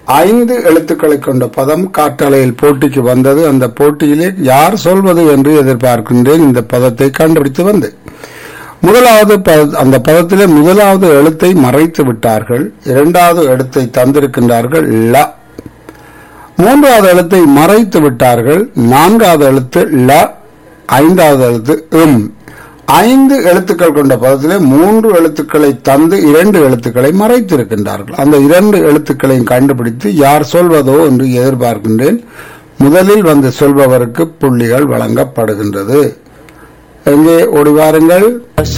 ஐந்து எழுத்துக்களை கொண்ட பதம் காற்றலையில் போட்டிக்கு வந்தது அந்த போட்டியிலே யார் சொல்வது என்று எதிர்பார்க்கின்றேன் இந்த பதத்தை கண்டுபிடித்து வந்து முதலாவது பத- அந்த பதத்திலே முதலாவது எழுத்தை மறைத்து விட்டார்கள் இரண்டாவது எழுத்தை தந்திருக்கின்றார்கள் ல மூன்றாவது எழுத்தை மறைத்து விட்டார்கள் நான்காவது எழுத்து ல ஐந்தாவது எழுத்து இம் ஐந்து எழுத்துக்கள் கொண்ட பதத்திலே மூன்று எழுத்துக்களை தந்து இரண்டு எழுத்துக்களை மறைத்திருக்கின்றார்கள் அந்த இரண்டு எழுத்துக்களையும் கண்டுபிடித்து யார் சொல்வதோ என்று எதிர்பார்க்கின்றேன் முதலில் வந்து சொல்பவருக்கு புள்ளிகள் வழங்கப்படுகின்றது எங்கே ஓடி வாருங்கள்